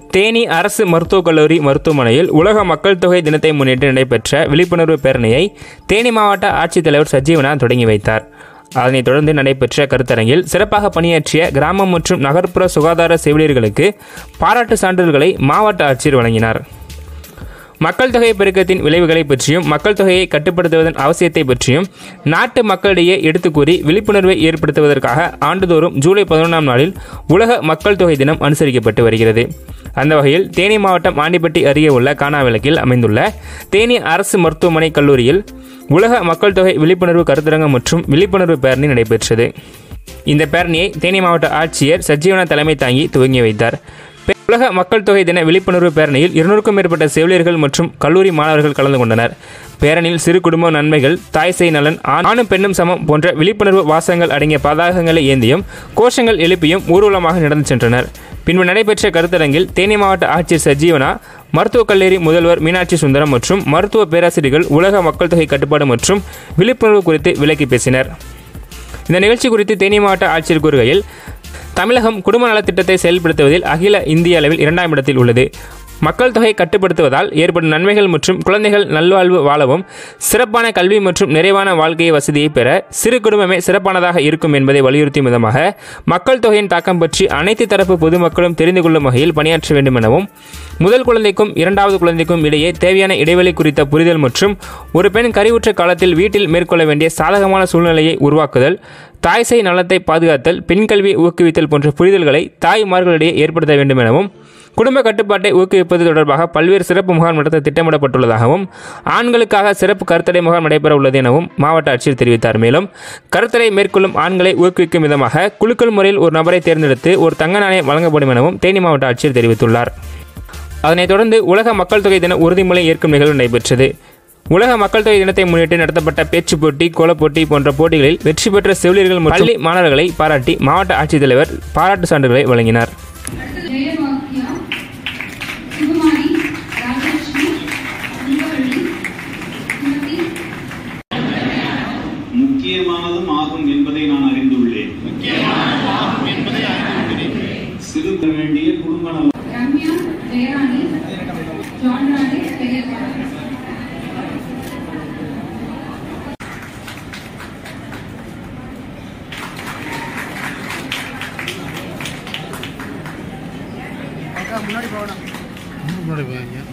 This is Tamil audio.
தேனி அரசு மருத்துவக் கல்லூரி மருத்துவமனையில் உலக மக்கள் தொகை தினத்தை முன்னிட்டு நடைபெற்ற விழிப்புணர்வு பேரணியை தேனி மாவட்ட ஆட்சித்தலைவர் சஜீவனா தொடங்கி வைத்தார் அதனைத் தொடர்ந்து நடைபெற்ற கருத்தரங்கில் சிறப்பாக பணியாற்றிய கிராமம் மற்றும் நகர்ப்புற சுகாதார செவிலியர்களுக்கு பாராட்டு சான்றிதழ்களை மாவட்ட ஆட்சியர் வழங்கினார் மக்கள் தொகை பெருக்கத்தின் விளைவுகளை பற்றியும் மக்கள் தொகையை கட்டுப்படுத்துவதன் அவசியத்தை பற்றியும் நாட்டு மக்களிடையே எடுத்துக் கூறி விழிப்புணர்வை ஏற்படுத்துவதற்காக ஆண்டுதோறும் ஜூலை பதினொன்றாம் நாளில் உலக மக்கள் தொகை தினம் அனுசரிக்கப்பட்டு வருகிறது அந்த வகையில் தேனி மாவட்டம் ஆண்டிப்பட்டி அருகே உள்ள கானாவிளக்கில் அமைந்துள்ள தேனி அரசு மருத்துவமனை கல்லூரியில் உலக மக்கள் தொகை விழிப்புணர்வு கருத்தரங்கம் மற்றும் விழிப்புணர்வு பேரணி நடைபெற்றது இந்த பேரணியை தேனி மாவட்ட ஆட்சியர் சஜீவனா தலைமை தாங்கி துவங்கி வைத்தார் பே- உலக மக்கள் தொகை தின விழிப்புணர்வு பேரணியில் இருநூறுக்கும் மேற்பட்ட செவிலியர்கள் மற்றும் கல்லூரி மாணவர்கள் கலந்து கொண்டனர் பேரணியில் சிறு குடும்ப நன்மைகள் தாய் சேய் நலன் ஆண்- ஆணும் பெண்ணும் சமம் போன்ற விழிப்புணர்வு வாசகங்கள் அடங்கிய பதாகங்களை ஏந்தியும் கோஷங்கள் எழுப்பியும் ஊர்வலமாக நடந்து சென்றனர் பின்பு நடைபெற்ற கருத்தரங்கில் தேனி மாவட்ட ஆட்சியர் சஜீவனா மருத்துவக் கல்லூரி முதல்வர் மீனாட்சி சுந்தரம் மற்றும் மருத்துவ பேராசிரியர்கள் உலக மக்கள் தொகை கட்டுப்பாடு மற்றும் விழிப்புணர்வு குறித்து விளக்கி பேசினர் இந்த நிகழ்ச்சி குறித்து தேனி மாவட்ட ஆட்சியர் கூறுகையில் தமிழகம் குடும்ப நலத்திட்டத்தை செயல்படுத்துவதில் அகில இந்திய அளவில் இரண்டாம் இடத்தில் உள்ளது மக்கள் தொகை கட்டுப்படுத்துவதால் ஏற்படும் நன்மைகள் மற்றும் குழந்தைகள் நல்வாழ்வு வாழவும் சிறப்பான கல்வி மற்றும் நிறைவான வாழ்க்கை வசதியை பெற சிறு குடும்பமே சிறப்பானதாக இருக்கும் என்பதை வலியுறுத்தும் விதமாக மக்கள் தொகையின் தாக்கம் பற்றி அனைத்து தரப்பு பொதுமக்களும் தெரிந்து கொள்ளும் வகையில் பணியாற்ற வேண்டும் எனவும் முதல் குழந்தைக்கும் இரண்டாவது குழந்தைக்கும் இடையே தேவையான இடைவெளி குறித்த புரிதல் மற்றும் ஒரு பெண் கருவுற்ற காலத்தில் வீட்டில் மேற்கொள்ள வேண்டிய சாதகமான சூழ்நிலையை உருவாக்குதல் தாய் சேய் நலத்தை பாதுகாத்தல் பெண் கல்வியை ஊக்குவித்தல் போன்ற புரிதல்களை தாய்மார்களிடையே ஏற்படுத்த வேண்டும் எனவும் குடும்ப கட்டுப்பாட்டை ஊக்குவிப்பது தொடர்பாக பல்வேறு சிறப்பு முகாம் நடத்த திட்டமிடப்பட்டுள்ளதாகவும் ஆண்களுக்காக சிறப்பு கருத்தடை முகாம் நடைபெற உள்ளது எனவும் மாவட்ட ஆட்சியர் தெரிவித்தார் மேலும் கருத்தடை மேற்கொள்ளும் ஆண்களை ஊக்குவிக்கும் விதமாக குலுக்கல் முறையில் ஒரு நபரை தேர்ந்தெடுத்து ஒரு தங்க நாணயம் வழங்கப்படும் எனவும் தேனி மாவட்ட ஆட்சியர் தெரிவித்துள்ளார் அதனைத் தொடர்ந்து உலக மக்கள் தொகை தின உறுதிமொழி ஏற்கும் நிகழ்வு நடைபெற்றது உலக மக்கள் தொகை தினத்தை முன்னிட்டு நடத்தப்பட்ட பேச்சு போட்டி கோலப் போட்டி போன்ற போட்டிகளில் வெற்றி பெற்ற செவிலியர்கள் மற்றும் பள்ளி மாணவர்களை பாராட்டி மாவட்ட ஆட்சித்தலைவர் பாராட்டு சான்றுகளை வழங்கினார் ஜெயவாக்கியா சுகுமாரி ராஜலட்சுமி அன்பவள்ளி சுமதி முக்கியமானதும் ஆகும் என்பதை நான் அறிந்துள்ளேன் சிறு வேண்டிய குடும்ப நலம் ரம்யா ஜெயராணி ஜான் ராஜேஷ் பெரியப்பா முன்னாடி போங்க